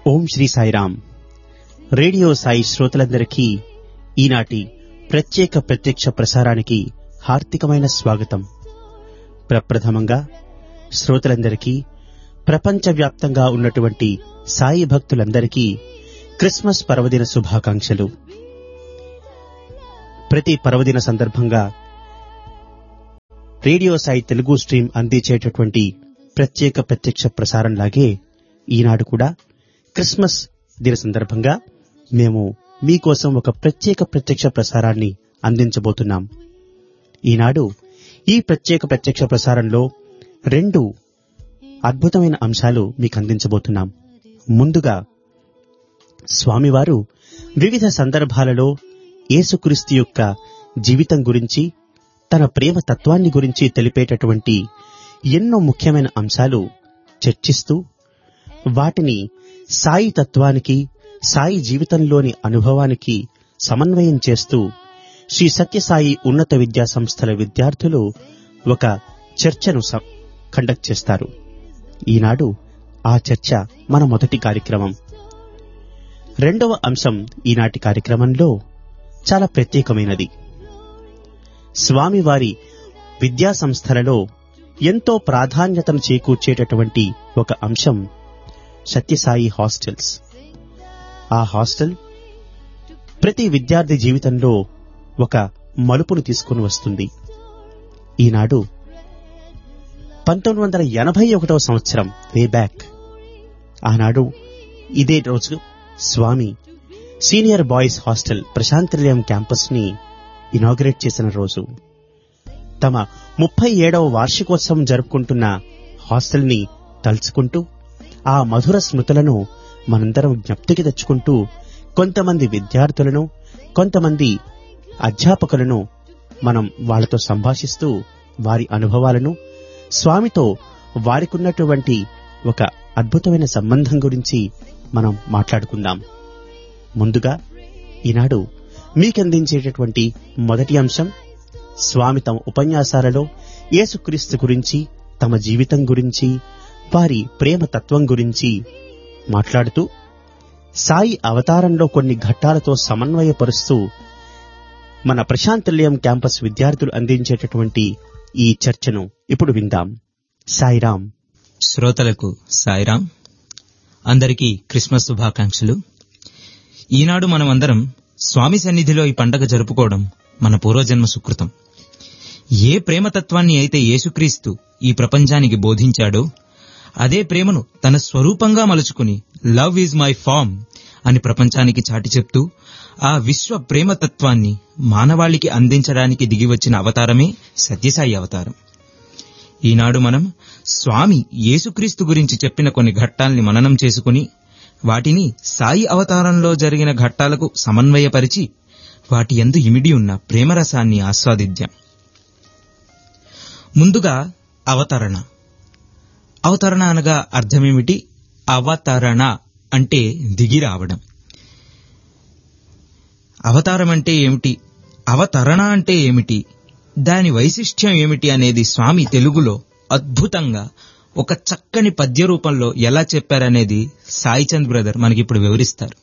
ఓం Shri Sairam radio Sai శ్రోతలందరికీ ఈనాటి ప్రత్యేక ప్రత్యక్ష ప్రసారానికి హార్దికమైన స్వాగతం ప్రప్రథమంగా శ్రోతలందరికీ ప్రపంచవ్యాప్తంగా ఉన్నటువంటి సాయి భక్తులందరికీ క్రిస్మస్ పర్వదిన శుభాకాంక్షలు ప్రతి పర్వదిన సందర్భంగా రేడియో సాయి తెలుగు స్ట్రీమ్ అందించేటటువంటి ప్రత్యేక ప్రత్యక్ష ప్రసారంలాగే ఈనాడు కూడా క్రిస్మస్ దిన సందర్భంగా మేము మీకోసం ఒక ప్రత్యేక ప్రత్యక్ష ప్రసారాన్ని అందించబోతున్నాం ఈనాడు ఈ ప్రత్యేక ప్రత్యక్ష ప్రసారంలో రెండు అద్భుతమైన అంశాలు మీకు అందించబోతున్నాం ముందుగా స్వామివారు వివిధ సందర్భాలలో యేసుక్రీస్తు యొక్క జీవితం గురించి తన ప్రేమ తత్వాన్ని గురించి తెలిపేటటువంటి ఎన్నో ముఖ్యమైన అంశాలు చర్చిస్తూ వాటిని సాయి తత్వానికి సాయి జీవితంలోని అనుభవానికి సమన్వయం చేస్తూ శ్రీ సత్యసాయి ఉన్నత విద్యా సంస్థల విద్యార్థులు ఒక చర్చను స- కండక్ట్ చేస్తారు ఈనాడు ఆ చర్చ మన మొదటి కార్యక్రమం రెండవ అంశం ఈనాటి కార్యక్రమంలో చాలా ప్రత్యేకమైనది స్వామివారి విద్యా సంస్థలలో ఎంతో ప్రాధాన్యతను చేకూర్చేటటువంటి ఒక అంశం సత్యసాయి హాస్టల్స్ ఆ హాస్టల్ ప్రతి విద్యార్థి జీవితంలో ఒక మలుపును తీసుకుని వస్తుంది ఈనాడు పంతొమ్మిది వందల ఎనభై ఒకటవ సంవత్సరం వే బ్యాక్ ఆనాడు ఇదే రోజు Swami senior boys hostel Prasanthi Nilayam campus ని ఇనాగ్రేట్ చేసిన రోజు తమ ముప్పై ఏడవ వార్షికోత్సవం జరుపుకుంటున్న హాస్టల్ ని తలుచుకుంటూ ఆ మధుర స్మృతులను మనందరం జ్ఞప్తికి తెచ్చుకుంటూ కొంతమంది విద్యార్థులను కొంతమంది అధ్యాపకులను మనం వాళ్ళతో సంభాషిస్తూ వారి అనుభవాలను స్వామితో వారికున్నటువంటి ఒక అద్భుతమైన సంబంధం గురించి మనం మాట్లాడుకుందాం ముందుగా ఈనాడు మీకందించేటటువంటి మొదటి అంశం స్వామి తమ ఉపన్యాసాలలో యేసుక్రీస్తు గురించి తమ జీవితం గురించి వారి ప్రేమ తత్వం గురించి మాట్లాడుతూ సాయి అవతారంలో కొన్ని ఘట్టాలతో సమన్వయపరుస్తూ మన ప్రశాంతల్యం క్యాంపస్ విద్యార్థులు అందించేటటువంటి ఈ చర్చను ఇప్పుడు విందాం సాయిరాం శ్రోతలకు సాయిరాం అందరికీ క్రిస్మస్ శుభాకాంక్షలు ఈనాడు మనమందరం స్వామి సన్నిధిలో ఈ పండగ జరుపుకోవడం మన పూర్వజన్మ సుకృతం ఏ ప్రేమతత్వాన్ని అయితే యేసుక్రీస్తు ఈ ప్రపంచానికి బోధించాడో అదే ప్రేమను తన స్వరూపంగా మలుచుకుని లవ్ ఈజ్ మై ఫామ్ అని ప్రపంచానికి చాటి చెప్తూ ఆ విశ్వ ప్రేమతత్వాన్ని మానవాళికి అందించడానికి దిగివచ్చిన అవతారమే సత్యసాయి అవతారం ఈనాడు మనం స్వామి యేసుక్రీస్తు గురించి చెప్పిన కొన్ని ఘట్టాల్ని మననం చేసుకుని వాటిని సాయి అవతారంలో జరిగిన ఘట్టాలకు సమన్వయపరిచి వాటి యందు ఇమిడి ఉన్న ప్రేమరసాన్ని ఆస్వాదిద్దాం ముందుగా అవతరణ అవతరణ అనగా అర్థమేమిటి అవతరణ అంటే దిగి రావడం అవతారం అంటే ఏమిటి అవతరణ అంటే ఏమిటి దాని వైశిష్ట్యం ఏమిటి అనేది స్వామి తెలుగులో అద్భుతంగా ఒక చక్కని పద్య రూపంలో ఎలా చెప్పారనేది సాయిచంద్ బ్రదర్ మనకిప్పుడు వివరిస్తారు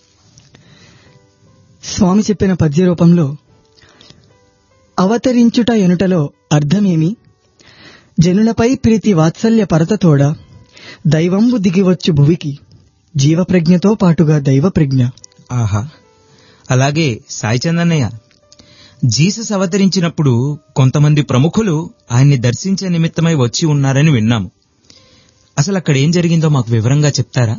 స్వామి చెప్పిన పద్య రూపంలో అవతరించుట ఎనుటలో అర్థమేమి జనులపై ప్రీతి వాత్సల్య పరతతోడ దైవంబు దిగివచ్చు భువికి జీవప్రజ్ఞతో పాటుగా దైవ ప్రజ్ఞ ఆహా అలాగే సాయిచంద్ అన్నయ్య జీసస్ అవతరించినప్పుడు కొంతమంది ప్రముఖులు ఆయన్ని దర్శించే నిమిత్తమై వచ్చి ఉన్నారని విన్నాము అసలు అక్కడ ఏం జరిగిందో మాకు వివరంగా చెప్తారా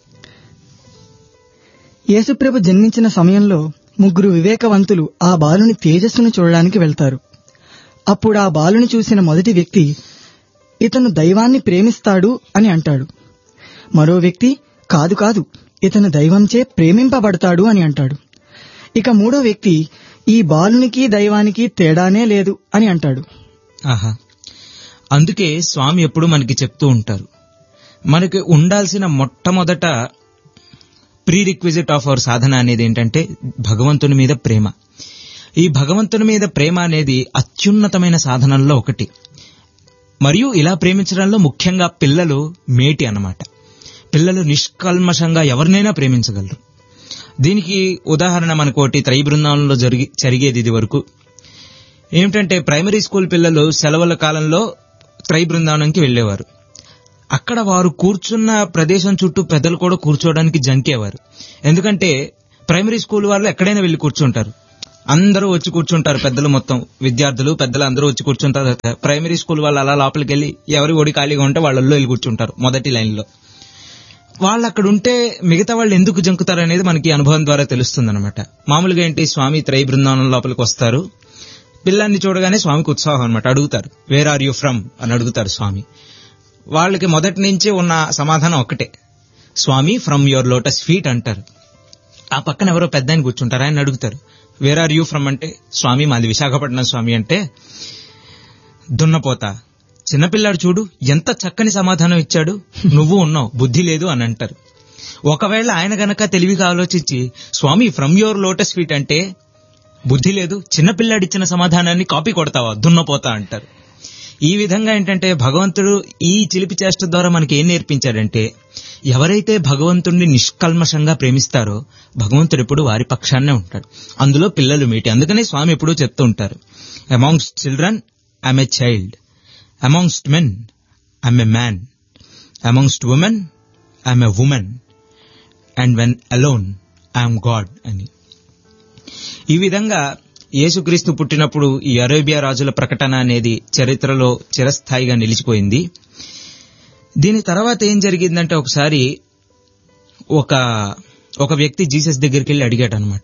యేసుప్రభు జన్మించిన సమయంలో ముగ్గురు వివేకవంతులు ఆ బాలుని తేజస్సును చూడడానికి వెళ్తారు అప్పుడు ఆ బాలుని చూసిన మొదటి వ్యక్తి ఇతను దైవాన్ని ప్రేమిస్తాడు అని అంటాడు మరో వ్యక్తి కాదు కాదు ఇతను దైవంచే ప్రేమింపబడతాడు అని అంటాడు ఇక మూడో వ్యక్తి ఈ బాలునికి దైవానికి తేడానే లేదు అని అంటాడు ఆహా అందుకే స్వామి ఎప్పుడు మనకి చెప్తూ ఉంటారు మనకి ఉండాల్సిన మొట్టమొదట prerequisite of our sadhana అనేది ఏంటంటే భగవంతుని మీద ప్రేమ ఈ భగవంతుని మీద ప్రేమ అనేది అత్యున్నతమైన సాధనల్లో ఒకటి మరియు ఇలా ప్రేమించడంలో ముఖ్యంగా పిల్లలు మేటి అన్నమాట పిల్లలు నిష్కల్మషంగా ఎవరినైనా ప్రేమించగలరు దీనికి ఉదాహరణ మనకోటి త్రై బృందావనంలో జరిగి జరిగేది ఇది వరకు ఏమిటంటే ప్రైమరీ స్కూల్ పిల్లలు సెలవుల కాలంలో త్రై బృందావనంకి వెళ్ళేవారు అక్కడ వారు కూర్చున్న ప్రదేశం చుట్టూ పెద్దలు కూడా కూర్చోవడానికి జంకేవారు ఎందుకంటే ప్రైమరీ స్కూల్ వాళ్ళు ఎక్కడైనా వెళ్ళి కూర్చుంటారు అందరూ వచ్చి కూర్చుంటారు పెద్దలు మొత్తం విద్యార్థులు పెద్దలు అందరూ వచ్చి కూర్చుంటారు ప్రైమరీ స్కూల్ వాళ్ళు అలా లోపలికి వెళ్ళి ఎవరి ఒడి ఖాళీగా ఉంటే వాళ్ళల్లో వెళ్ళి కూర్చుంటారు మొదటి లైన్లో వాళ్ళు అక్కడ ఉంటే మిగతా వాళ్ళు ఎందుకు జంకుతారు అనేది మనకి అనుభవం ద్వారా తెలుస్తుంది అనమాట మామూలుగా ఏంటి స్వామి త్రై బృందావనం లోపలికి వస్తారు పిల్లాన్ని చూడగానే స్వామికి ఉత్సాహం అనమాట అడుగుతారు వేర్ ఆర్ యూ ఫ్రమ్ అని అడుగుతారు స్వామి వాళ్ళకి మొదటి నుంచి ఉన్న సమాధానం ఒక్కటే Swami from your lotus feet అంటారు ఆ పక్కన ఎవరో పెద్ద ఆయన కూర్చుంటారు ఆయన అడుగుతారు వేర్ ఆర్ యూ ఫ్రమ్ అంటే స్వామి మాది విశాఖపట్నం స్వామి అంటే దున్నపోత చిన్నపిల్లాడు చూడు ఎంత చక్కని సమాధానం ఇచ్చాడు నువ్వు ఉన్నావు బుద్ధి లేదు అని అంటారు ఒకవేళ ఆయన గనక తెలివిగా ఆలోచించి Swami from your lotus feet అంటే బుద్ధి లేదు చిన్నపిల్లాడు ఇచ్చిన సమాధానాన్ని కాపీ కొడతావా దున్నపోతా అంటారు ఈ విధంగా ఏంటంటే భగవంతుడు ఈ చిలిపి చేష్ట ద్వారా మనకి ఏం నేర్పించాడంటే ఎవరైతే భగవంతుడిని నిష్కల్మషంగా ప్రేమిస్తారో భగవంతుడు ఎప్పుడు వారి పక్షాన్నే ఉంటాడు అందులో పిల్లలు మీటి అందుకనే స్వామి ఎప్పుడూ చెప్తూ ఉంటారు amongst children I'm a child amongst men I'm a man amongst women I'm a women and when alone I'm God అని ఈ విధంగా యేసుక్రీస్తు పుట్టినప్పుడు ఈ అరేబియా రాజుల ప్రకటన అనేది చరిత్రలో చిరస్థాయిగా నిలిచిపోయింది దీని తర్వాత ఏం జరిగిందంటే ఒకసారి ఒక ఒక వ్యక్తి జీసస్ దగ్గరికి వెళ్ళి అడిగాడు అనమాట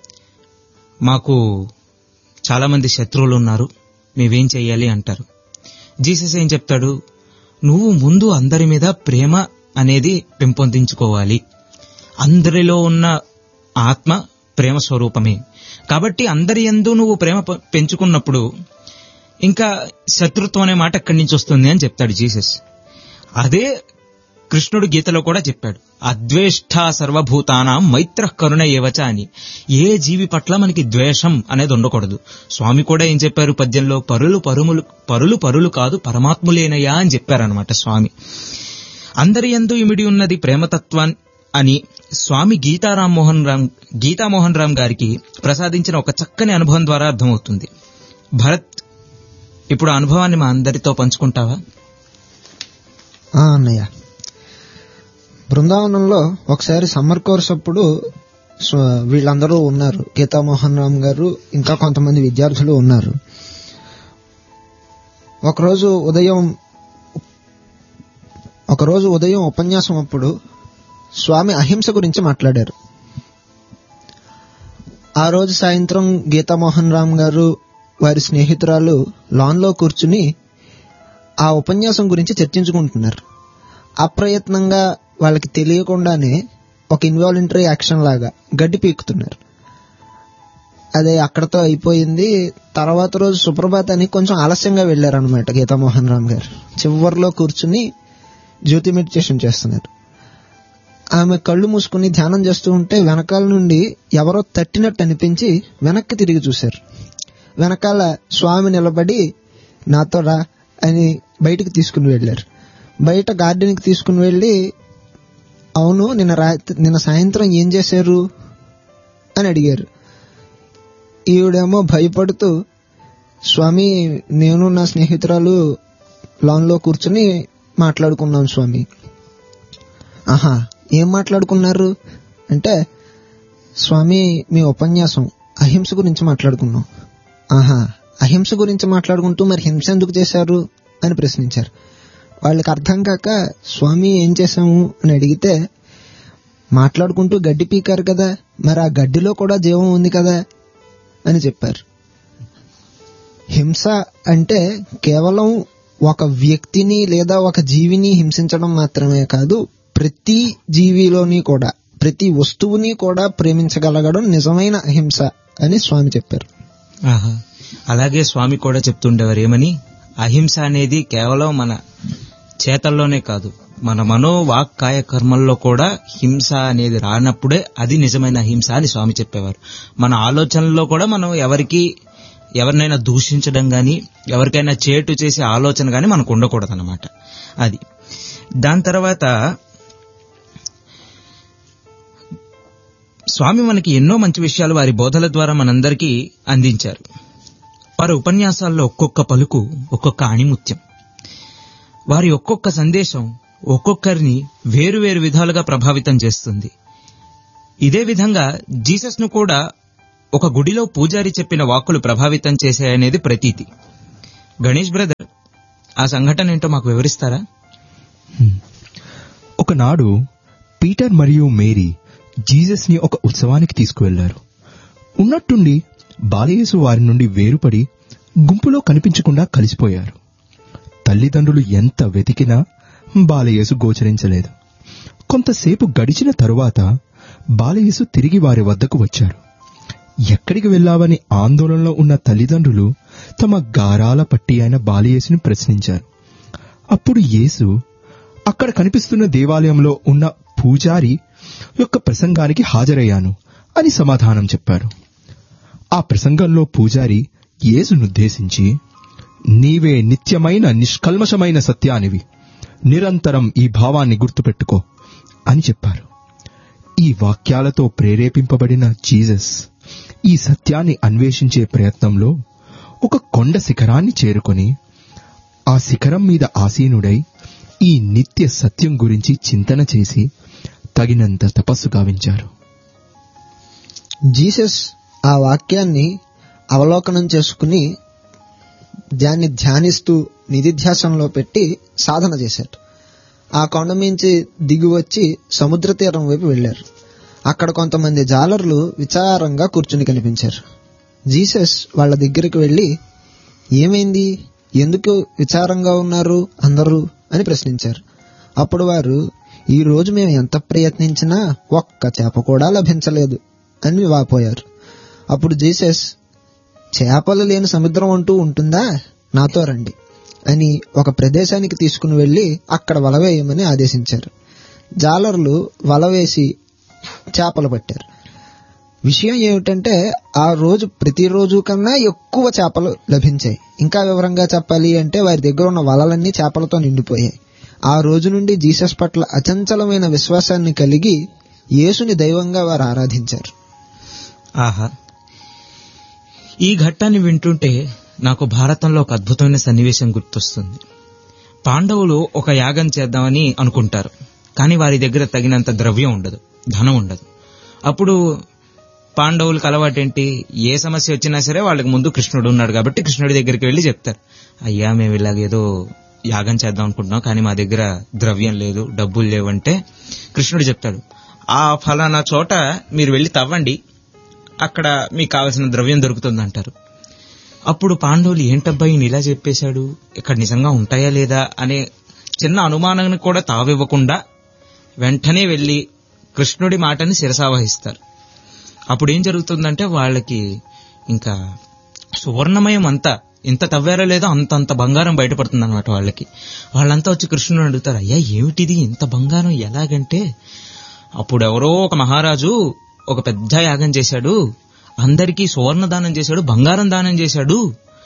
మాకు చాలా మంది శత్రువులు ఉన్నారు మేమేం చెయ్యాలి అంటారు జీసస్ ఏం చెప్తాడు నువ్వు ముందు అందరి మీద ప్రేమ అనేది పెంపొందించుకోవాలి అందరిలో ఉన్న ఆత్మ ప్రేమ స్వరూపమే కాబట్టి అందరి ఎందు నువ్వు ప్రేమ పె- పెంచుకున్నప్పుడు ఇంకా శత్రుత్వం అనే మాట ఎక్కడి నుంచి వస్తుంది అని చెప్తాడు జీసస్ అదే కృష్ణుడు గీతలో కూడా చెప్పాడు అద్వేష్ట సర్వభూతానాం మైత్ర కరుణ ఏవచ అని ఏ జీవి పట్ల మనకి ద్వేషం అనేది ఉండకూడదు స్వామి కూడా ఏం చెప్పారు పద్యంలో పరులు పరుములు పరులు పరులు కాదు పరమాత్ములేనయా అని చెప్పారనమాట స్వామి అందరి ఎందు ఇమిడి ఉన్నది ప్రేమతత్వం అని స్వామి గీతారాం మోహన్ రామ్ గీతామోహన్ రామ్ గారికి ప్రసాదించిన ఒక చక్కని అనుభవం ద్వారా అర్థమవుతుంది భరత్ ఇప్పుడు ఆ అనుభవాన్ని మా అందరితో పంచుకుంటావా ఆ, అన్నయ్య బృందావనంలో ఒకసారి సమ్మర్ కోర్స్ అప్పుడు స్వ- వీళ్ళందరూ ఉన్నారు గీతామోహన్ రామ్ గారు ఇంకా కొంతమంది విద్యార్థులు ఉన్నారు ఒకరోజు ఉదయం ఒకరోజు ఉదయం ఉపన్యాసం అప్పుడు స్వామి అహింస గురించి మాట్లాడారు ఆ రోజు సాయంత్రం గీతామోహన్ రామ్ గారు వారి స్నేహితురాలు లాన్లో కూర్చుని ఆ ఉపన్యాసం గురించి చర్చించుకుంటున్నారు అప్రయత్నంగా వాళ్ళకి తెలియకుండానే ఒక ఇన్వాలంటరీ యాక్షన్ లాగా గడ్డి పీకుతున్నారు అదే అక్కడతో అయిపోయింది తర్వాత రోజు సుప్రభాతానికి కొంచెం ఆలస్యంగా వెళ్ళారనమాట గీతామోహన్ రామ్ గారు చివరిలో కూర్చుని జ్యోతి మెడిటేషన్ చేస్తున్నారు ఆమె కళ్ళు మూసుకుని ధ్యానం చేస్తూ ఉంటే వెనకాల నుండి ఎవరో తట్టినట్టు అనిపించి వెనక్కి తిరిగి చూశారు వెనకాల స్వామి నిలబడి నాతో రా అని బయటికి తీసుకుని వెళ్ళారు బయట గార్డెన్కి తీసుకుని వెళ్ళి అవును నిన్న రాత్రి నిన్న సాయంత్రం ఏం చేశారు అని అడిగారు ఈవిడేమో భయపడుతూ స్వామి నేను నా స్నేహితురాలు లాన్లో కూర్చుని మాట్లాడుకున్నాం స్వామి ఆహా ఏం మాట్లాడుకున్నారు అంటే స్వామి మీ ఉపన్యాసం అహింస గురించి మాట్లాడుకున్నాం ఆహా అహింస గురించి మాట్లాడుకుంటూ మరి హింస ఎందుకు చేశారు అని ప్రశ్నించారు వాళ్ళకి అర్థం కాక స్వామి ఏం చేశాము అని అడిగితే మాట్లాడుకుంటూ గడ్డి పీకారు కదా మరి ఆ గడ్డిలో కూడా జీవం ఉంది కదా అని చెప్పారు హింస అంటే కేవలం ఒక వ్యక్తిని లేదా ఒక జీవిని హింసించడం మాత్రమే కాదు ప్రతి జీవిలోని కూడా ప్రతి వస్తువుని కూడా ప్రేమించగలగడం నిజమైన అహింస అని స్వామి చెప్పారు ఆహా అలాగే స్వామి కూడా చెప్తుండేవారు ఏమని అహింస అనేది కేవలం మన చేతల్లోనే కాదు మన మనో వాక్ కాయ కర్మల్లో కూడా హింస అనేది రానప్పుడే అది నిజమైన అహింస అని స్వామి చెప్పేవారు మన ఆలోచనల్లో కూడా మనం ఎవరికి ఎవరినైనా దూషించడం గాని ఎవరికైనా చేటు చేసే ఆలోచన గాని మనకు ఉండకూడదు అది దాని తర్వాత స్వామి మనకి ఎన్నో మంచి విషయాలు వారి బోధల ద్వారా మనందరికీ అందించారు వారి ఉపన్యాసాల్లో ఒక్కొక్క పలుకు ఒక్కొక్క ఆణిముత్యం వారి ఒక్కొక్క సందేశం ఒక్కొక్కరిని వేరు వేరు విధాలుగా ప్రభావితం చేస్తుంది ఇదే విధంగా జీసస్ ను కూడా ఒక గుడిలో పూజారి చెప్పిన వాక్కులు ప్రభావితం చేశాయనేది ప్రతీతి గణేష్ బ్రదర్ ఆ సంఘటన ఏంటో మాకు వివరిస్తారా ఒకనాడు పీటర్ మరియు మేరీ జీసస్ ని ఒక ఉత్సవానికి తీసుకువెళ్లారు ఉన్నట్టుండి బాలయేసు వారి నుండి వేరుపడి గుంపులో కనిపించకుండా కలిసిపోయారు తల్లిదండ్రులు ఎంత వెతికినా బాలయేసు గోచరించలేదు కొంతసేపు గడిచిన తరువాత బాలయేసు తిరిగి వారి వద్దకు వచ్చారు ఎక్కడికి వెళ్ళావని ఆందోళనలో ఉన్న తల్లిదండ్రులు తమ గారాల పట్టి అయిన బాలయేసుని ప్రశ్నించారు అప్పుడు యేసు అక్కడ కనిపిస్తున్న దేవాలయంలో ఉన్న పూజారి యొక్క ప్రసంగానికి హాజరయ్యాను అని సమాధానం చెప్పారు ఆ ప్రసంగంలో పూజారి యేసునుద్దేశించి నీవే నిత్యమైన నిష్కల్మషమైన సత్యానివి నిరంతరం ఈ భావాన్ని గుర్తుపెట్టుకో అని చెప్పారు ఈ వాక్యాలతో ప్రేరేపింపబడిన జీసస్ ఈ సత్యాన్ని అన్వేషించే ప్రయత్నంలో ఒక కొండ శిఖరాన్ని చేరుకొని ఆ శిఖరం మీద ఆసీనుడై ఈ నిత్య సత్యం గురించి చింతన చేసి తగినంత తపస్సు గావించారు జీసస్ ఆ వాక్యాన్ని అవలోకనం చేసుకుని దాన్ని ధ్యానిస్తూ నిధిధ్యాసంలో పెట్టి సాధన చేశారు ఆ కొండ మించి దిగి వచ్చి సముద్ర తీరం వైపు వెళ్లారు అక్కడ కొంతమంది జాలర్లు విచారంగా కూర్చుని కనిపించారు జీసస్ వాళ్ళ దగ్గరికి వెళ్లి ఏమైంది ఎందుకు విచారంగా ఉన్నారు అందరూ అని ప్రశ్నించారు అప్పుడు వారు ఈ రోజు మేము ఎంత ప్రయత్నించినా ఒక్క చేప కూడా లభించలేదు అని వాపోయారు అప్పుడు జీసస్ చేపలు లేని సముద్రం అంటూ ఉంటుందా నాతో రండి అని ఒక ప్రదేశానికి తీసుకుని వెళ్లి అక్కడ వల వేయమని ఆదేశించారు జాలర్లు వల వేసి చేపలు పట్టారు విషయం ఏమిటంటే ఆ రోజు ప్రతిరోజు కన్నా ఎక్కువ చేపలు లభించాయి ఇంకా వివరంగా చెప్పాలి అంటే వారి దగ్గర ఉన్న వలలన్నీ చేపలతో నిండిపోయాయి ఆ రోజు నుండి జీసస్ పట్ల అచంచలమైన విశ్వాసాన్ని కలిగి యేసుని దైవంగా వారు ఆరాధించారు ఆహా ఈ ఘట్టాన్ని వింటుంటే నాకు భారతంలో ఒక అద్భుతమైన సన్నివేశం గుర్తొస్తుంది పాండవులు ఒక యాగం చేద్దామని అనుకుంటారు కానీ వారి దగ్గర తగినంత ద్రవ్యం ఉండదు ధనం ఉండదు అప్పుడు పాండవులకు అలవాటేంటి ఏ సమస్య వచ్చినా సరే వాళ్ళకి ముందు కృష్ణుడు ఉన్నాడు కాబట్టి కృష్ణుడి దగ్గరికి వెళ్ళి చెప్తారు అయ్యా మేము ఇలాగేదో యాగం చేద్దాం అనుకుంటున్నాం కానీ మా దగ్గర ద్రవ్యం లేదు డబ్బులు లేవంటే కృష్ణుడు చెప్తాడు ఆ ఫలానా చోట మీరు వెళ్ళి తవ్వండి అక్కడ మీకు కావలసిన ద్రవ్యం దొరుకుతుంది అంటారు అప్పుడు పాండవులు ఏంటబ్బా ఈయన ఇలా చెప్పేశాడు ఇక్కడ నిజంగా ఉంటాయా లేదా అనే చిన్న అనుమానాన్ని కూడా తావివ్వకుండా వెంటనే వెళ్లి కృష్ణుడి మాటని శిరసావహిస్తారు అప్పుడు ఏం జరుగుతుందంటే వాళ్ళకి ఇంకా సువర్ణమయం అంతా ఇంత తవ్వారో లేదో అంత అంత బంగారం బయటపడుతుంది అనమాట వాళ్ళకి వాళ్ళంతా వచ్చి కృష్ణుని అడుగుతారు అయ్యా ఏమిటిది ఇంత బంగారం ఎలాగంటే అప్పుడు ఎవరో ఒక మహారాజు ఒక పెద్ద యాగం చేశాడు అందరికీ సువర్ణ దానం చేశాడు బంగారం దానం చేశాడు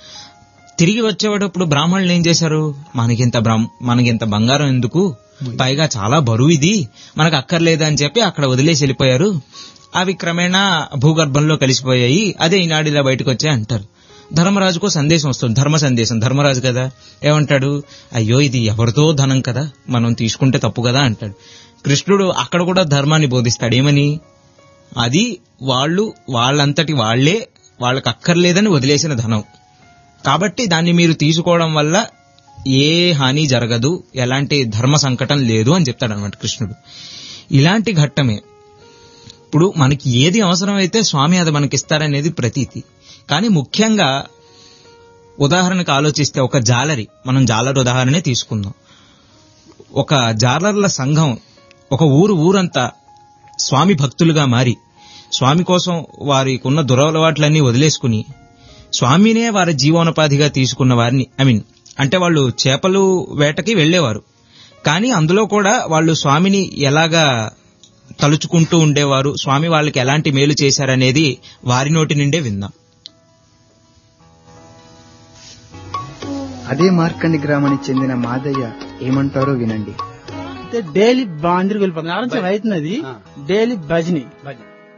తిరిగి వచ్చేటప్పుడు బ్రాహ్మణులు ఏం చేశారు మనకింత బ్రాహ్మ మనకింత బంగారం ఎందుకు పైగా చాలా బరువు ఇది మనకు అక్కర్లేదు అని చెప్పి అక్కడ వదిలేసి వెళ్ళిపోయారు అవి క్రమేణా భూగర్భంలో కలిసిపోయాయి అదే ఈనాడు ఇలా బయటకు వచ్చాయి అంటారు ధర్మరాజుకో సందేశం వస్తుంది ధర్మ సందేశం ధర్మరాజు కదా ఏమంటాడు అయ్యో ఇది ఎవరితో ధనం కదా మనం తీసుకుంటే తప్పు కదా అంటాడు కృష్ణుడు అక్కడ కూడా ధర్మాన్ని బోధిస్తాడు ఏమని అది వాళ్ళు వాళ్ళంతటి వాళ్లే వాళ్ళకి అక్కర్లేదని వదిలేసిన ధనం కాబట్టి దాన్ని మీరు తీసుకోవడం వల్ల ఏ హాని జరగదు ఎలాంటి ధర్మ సంకటం లేదు అని చెప్తాడు అనమాట కృష్ణుడు ఇలాంటి ఘట్టమే ఇప్పుడు మనకి ఏది అవసరమైతే స్వామి అది మనకి ఇస్తారనేది ప్రతీతి కానీ ముఖ్యంగా ఉదాహరణకు ఆలోచిస్తే ఒక జాలరి మనం జాలర్ ఉదాహరణే తీసుకుందాం ఒక జాలర్ల సంఘం ఒక ఊరు ఊరంతా స్వామి భక్తులుగా మారి స్వామి కోసం వారికి ఉన్న దురలవాట్లన్నీ వదిలేసుకుని స్వామినే వారి జీవనోపాధిగా తీసుకున్న వారిని ఐ మీన్ అంటే వాళ్ళు చేపలు వేటకి వెళ్లేవారు కానీ అందులో కూడా వాళ్ళు స్వామిని ఎలాగా తలుచుకుంటూ ఉండేవారు స్వామి వాళ్ళకి ఎలాంటి మేలు చేశారనేది వారి నోటి నుండే విందాం అదే మార్కండి గ్రామానికి చెందిన మాదయ్య ఏమంటారో వినండి అయితే డైలీ అందరికి వెళ్ళిపోతుంది ఆరంచం అవుతున్నది డైలీ భజని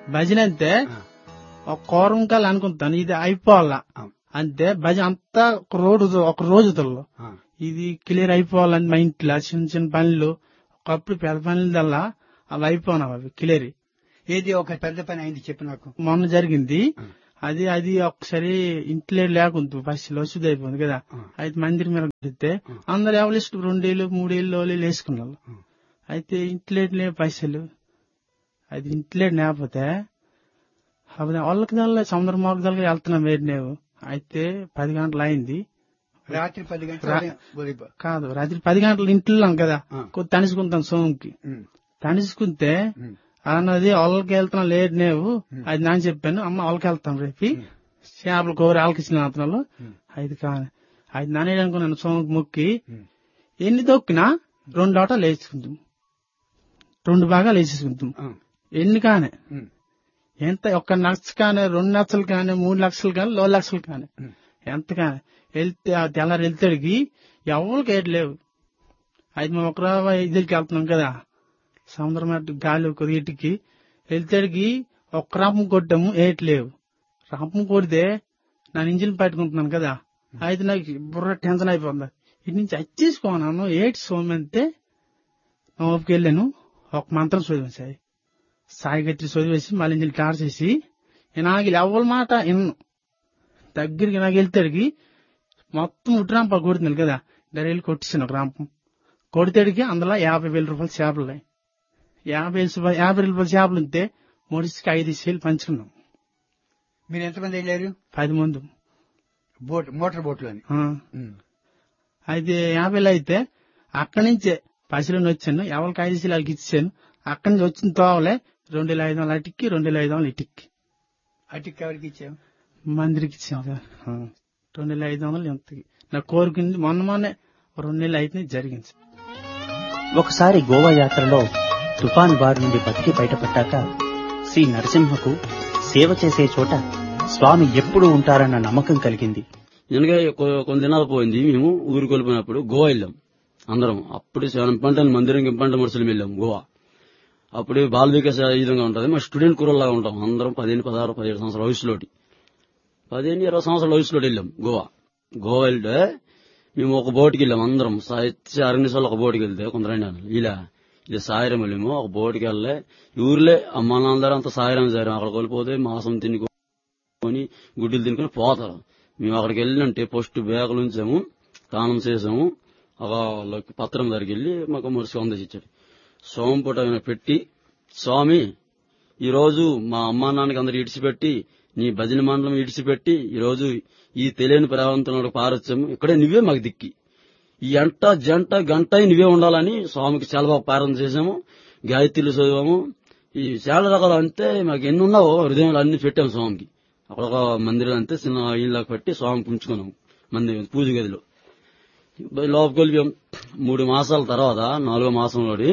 భజన అంతే ఒక కోరంకాలు అనుకుంటాను ఇది అయిపోవాలా ఆ. అంతే భజన అంతా ఒక రోజు ఒక రోజుతో ఆ. ఇది క్లియర్ అయిపోవాలని మా ఇంట్లో చిన్న చిన్న పనులు ఒకప్పుడు పెద్ద పనులదల్లా అవి అయిపోయినావు అవి క్లియర్ ఏది ఒక పెద్ద పని అయింది చెప్పు నాకు మొన్న జరిగింది ఆ. అది అది ఒకసారి ఇంట్లో లేకుంది ఫస్ట్ వసూది అయిపోయింది కదా ఆ. అయితే మందిరం మీద పెడితే ఆ. అందరు ఎవరు ఇష్టం రెండేళ్ళు మూడేళ్ళు వాళ్ళు వేసుకున్నారు ఆ. అయితే ఇంట్లో లేవు పైసలు అది ఇంట్లో లేకపోతే అప్పుడు వాళ్ళకి దానిలో సముద్రం మార్గ దగ్గర వెళ్తున్నాం వేడి నేను అయితే పది గంటలు అయింది రాత్రి పది గంటల రా- ఉదయం ఉదయం. కాదు రాత్రి పది గంటలు ఇంట్లో కదా ఆ. కొద్ది తణుసుకుంటాం సోముకి ఉమ్, తణుసుకుంటే ఉమ్, అన్నది వాళ్ళకి వెళ్తున్నాం లేట్ నేవు ఉమ్. అది నేను చెప్పాను అమ్మ వాళ్ళకి వెళ్తాం రేపు ఉమ్. చేపలు కూర వాళ్ళకి ఇచ్చిన అతను ఉమ్. అది కాదు అది నానే అనుకున్నాను సోముకి మొక్కి ఉమ్. ఎన్ని దొక్కినా రెండు ఆటోలు వేసుకుంటాం రెండు భాగాలు వేసేసుకుంటాం ఆ, ఎన్ని కానే ఉమ్, ఎంత ఒక్క లక్ష కానీ రెండు లక్షలు కానీ మూడు లక్షలు కానీ లో లక్షలు కానీ ఉమ్. ఎంత కానీ వెళ్తే ఆ తెల్లారి వెళ్తాడికి ఎవరికి ఏటి లేవు అయితే మేము ఒక ఇద్దరికి వెళ్తున్నాం కదా సముద్రం అటు గాలి ఒక ఇటుకి వెళ్తాడికి ఒక్క రాపం కొట్టాము ఏటి లేవు రాపం కొడితే నా ఇంజిన్ పట్టుకుంటున్నాను కదా అయితే నాకు బుర్ర టెన్షన్ అయిపోతుంది ఇటు నుంచి వచ్చేసుకోనాను ఏటి సోమంతే ఓపికి వెళ్ళాను ఒక మంత్రం చదివాను సాయి సాయి గట్టి చదివేసి మళ్ళీ ఇంజిన్ టార్ చేసి నాకు ఎవరి మాట ఇన్ను దగ్గరికి నాకు వెళ్తాడికి మొత్తం ఉట్రాంప కొడుతుంది కదా డైరెక్ట్ కొట్టిస్తాను ఒక రాంపం కొడితేడికి అందులో యాభై వేల రూపాయలు చేపలు ఉన్నాయి యాభై వేల- యాభై రూపాయల చేపలు ఉంటే మొడిసికి ఐదు సేలు పంచుకున్నాం మీరు ఎంతమంది వెళ్ళారు పది మంది బోట్ మోటార్ బోట్ లోని ఆ. అయితే యాభైలో అయితే అక్కడి నుంచే పసిలోని వచ్చాను ఎవరికి ఐదు సేలు వాళ్ళకి ఇచ్చాను అక్కడి నుంచి వచ్చిన తోవలే రెండు వేల ఐదు వందలు అటిక్కి రెండు వేల ఐదు వందలు ఇటిక్కి అటుకి ఎవరికి ఇచ్చావు మందిరికి ఇచ్చాను సార్ ఆ. రెండు వేల ఐదు వందలు ఎంతకి నా కోరుకుంది మొన్న మొన్నే రెండు నెలలు అయితే జరిగింది సార్. ఒకసారి గోవా యాత్రలో తుఫాను బారి నుండి బతికి బయటపడ్డాక శ్రీ నరసింహకు సేవ చేసే చోట స్వామి ఎప్పుడు ఉంటారన్న నమ్మకం కలిగింది వెనక కొన్ని దినాలు పోయింది మేము ఊరికి వెళ్ళిపోయినప్పుడు గోవా వెళ్ళాం అందరం అప్పుడు పంట మందిరం ఇంపంట మనుషులు వెళ్ళాం గోవా అప్పుడు బాల వికాస్ ఈ విధంగా ఉంటుంది మా స్టూడెంట్ కూరల్లాగా ఉంటాం అందరం పదిహేను పదహారు పదిహేడు సంవత్సరాల వయసులోటి పదిహేను ఇరవై సంవత్సరాల వయసులోటి వెళ్ళాం గోవా గోవా వెళ్తే మేము ఒక బోట్కి వెళ్ళాం అందరం సాహిత్య అరణ్యసాలు ఒక బోట్కి వెళ్తే కొందరైనా ఇలా ఇది సాయిరం వెళ్ళాము ఒక బోట్కి వెళ్ళే ఈ ఊర్లే అమ్మ నాన్నదారు అంతా సాయిరం సాయిరం అక్కడికి వెళ్ళిపోతే మాసం తినుకొని గుడ్డలు తినుకొని పోతారు మేము అక్కడికి వెళ్ళినంటే ఫస్ట్ బ్యాగులు ఉంచాము స్నానం చేసాము ఒక లోకి పత్రం దగ్గరికి వెళ్ళి మాకు మనిషి వందేసి ఇచ్చాడు సోమపూట ఆయన పెట్టి స్వామి ఈ రోజు మా అమ్మా నాన్నకి అందరు ఇడిచిపెట్టి నీ భజన మండలం ఇడిచిపెట్టి ఈ రోజు ఈ తెలియని ప్రవంతులకు పారొచ్చాము ఇక్కడే నువ్వే మాకు దిక్కి ఈ ఎంట జంట గంట నువ్వే ఉండాలని స్వామికి చాలా బాగా పాలన చేశాము గాయత్రులు చదివాము ఈ చాలా రకాలు అంటే మాకు ఎన్ని ఉన్నావో హృదయంలో అన్ని పెట్టాము స్వామికి అక్కడ ఒక మందిరం అంతే చిన్న ఇళ్ళకి పెట్టి స్వామికి ఉంచుకున్నాము మందిరం పూజ గదిలో లోపలికి వెళ్ళిపోయాం మూడు మాసాల తర్వాత నాలుగో మాసంలోని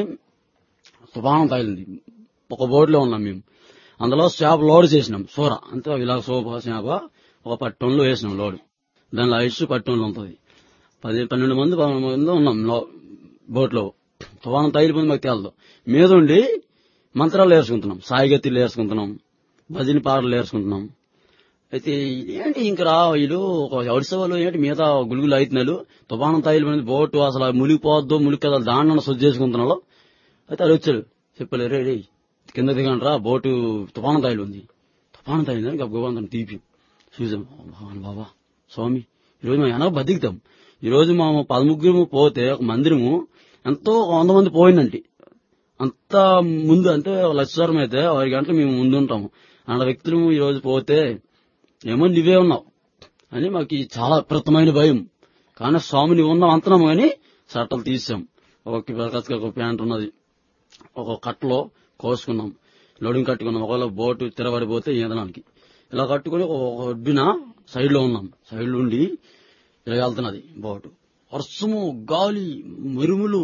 తుఫానం తగిలింది ఒక బోర్డులో ఉన్నాం మేము అందులో చేప లోడ్ చేసినాం సూర అంతే ఇలా సోప చేప ఒక పది టన్నులు వేసినాం లోడ్ దానిలో ఐస్ పది టన్నులు ఉంటుంది పది పన్నెండు మంది పదమూడు మంది ఉన్నాం లో- బోట్లో తుఫానం తగిలిపోయింది మాకు తేలదు మీద ఉండి మంత్రాలు నేర్చుకుంటున్నాం సాయిగతిలు నేర్చుకుంటున్నాం భజన పాటలు నేర్చుకుంటున్నాం అయితే ఏంటి ఇంక రా వీళ్ళు ఒక ఒడిశా వాళ్ళు ఏంటి మిగతా గులుగులు అవుతున్నారు తుఫానం తగిలిపోయింది బోటు అసలు మునిగిపోద్దు మునిగి కదా దాన్ని శుద్ధి చేసుకుంటున్నాడు అయితే అది వచ్చాడు చెప్పలే రే రే కింద దిగండి రా బోటు తుఫానం తగిలి ఉంది తుఫానం తగిలిందని గబ్బగోబంతం తీపి చూసాం భగవాన్ బాబా స్వామి ఈరోజు మేము వెనక బతికుతాం ఈరోజు మా పదముగ్గురు పోతే ఒక మందిరము ఎంతో వంద మంది పోయిందంటే అంత ముందు అంటే లక్షరం అయితే ఆరు గంటలు మేము ముందు ఉంటాము అన్న వ్యక్తులు ఈ రోజు పోతే ఏమో నువ్వే ఉన్నావు అని మాకు ఈ చాలా విపరీతమైన భయం కానీ స్వామి నువ్వు ఉన్నావు అంటున్నాము కానీ చట్టలు తీసాం ఒక బరకత్తుగా ఒక ప్యాంట్ ఉన్నది ఒక కట్టలో కోసుకున్నాం లోడింగ్ కట్టుకున్నాం ఒకవేళ బోటు తిరబడిపోతే ఈదడానికి ఇలా కట్టుకుని ఒక ఒడ్డున సైడ్ లో ఉన్నాం సైడ్ లో ఉండి ఇలా వెళ్తున్నది బోటు వర్షము గాలి మెరుములు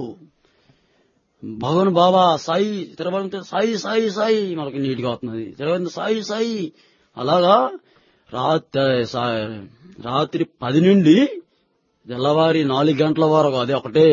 భగవాన్ బాబా సాయి తిరబడితే సాయి సాయి సాయి మనకి నీట్గా అవుతున్నది తిరగబడి సాయి సాయి అలాగా రాత్రి సా- రాత్రి పది నుండి తెల్లవారి నాలుగు గంటల వరకు అదే ఒకటే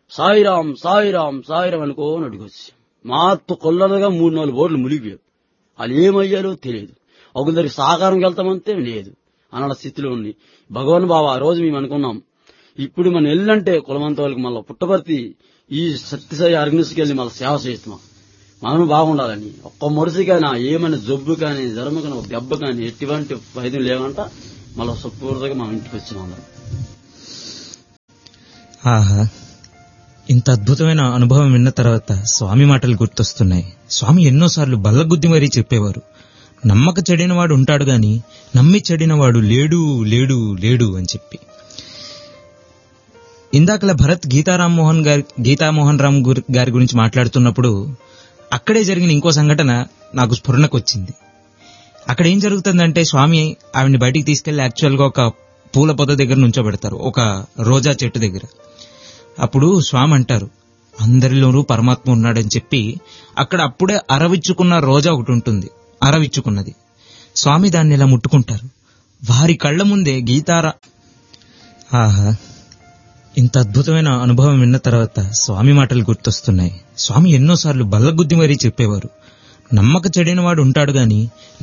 సాయిరాం సాయిరాం సాయిరాం అనుకోని అడిగొచ్చి మాతో కొల్లలుగా మూడు నాలుగు బోట్లు మునిగిపోయాయి వాళ్ళు ఏమయ్యారో తెలియదు ఒకరి దగ్గరికి సహకారం వెళ్తామంటే లేదు అన్న స్థితిలో ఉంది భగవాన్ బాబా ఆ రోజు మేము అనుకున్నాం ఇప్పుడు మనం వెళ్ళంటే కులమంత వాళ్ళకి మళ్ళీ పుట్టపర్తి ఈ సత్యసాయి ఆర్గనైజ్కి వెళ్ళి మళ్ళీ సేవ చేస్తున్నాం మనం బాగుండాలని ఒక్క మనిషికైనా ఏమైనా జబ్బు కానీ జ్వరం కానీ ఒక దెబ్బ కానీ ఎటువంటి వైద్యం లేవంట మళ్ళీ సుపూర్తిగా మనం ఇంటికి వచ్చినాం అందరం ఆహా ఇంత అద్భుతమైన అనుభవం విన్న తర్వాత స్వామి మాటలు గుర్తొస్తున్నాయి స్వామి ఎన్నోసార్లు బల్లగుద్ది మరీ చెప్పేవారు నమ్మక చెడినవాడు ఉంటాడు గాని నమ్మి చెడినవాడు లేడు లేడు లేడు అని చెప్పి ఇందాకలా భరత్ గీతారాం మోహన్ గారి గీతామోహన్ రామ్ గురి- గారి గురించి మాట్లాడుతున్నప్పుడు అక్కడే జరిగిన ఇంకో సంఘటన నాకు స్ఫురణకు వచ్చింది అక్కడ ఏం జరుగుతుందంటే స్వామి ఆవిడ్ని బయటికి తీసుకెళ్లి యాక్చువల్ గా ఒక పూల పొద దగ్గర నుంచోబెడతారు ఒక రోజా చెట్టు దగ్గర అప్పుడు స్వామి అంటారు అందరిలోనూ పరమాత్మ ఉన్నాడని చెప్పి అక్కడ అప్పుడే అరవిచ్చుకున్న రోజా ఒకటి ఉంటుంది అరవిచ్చుకున్నది స్వామి దాన్ని ఇలా ముట్టుకుంటారు వారి కళ్ళ ముందే గీతారా ఆహా ఇంత అద్భుతమైన అనుభవం విన్న తర్వాత స్వామి మాటలు గుర్తొస్తున్నాయి స్వామి ఎన్నోసార్లు బల్లగుద్ది మరీ చెప్పేవారు నమ్మక చెడినవాడు ఉంటాడు గాని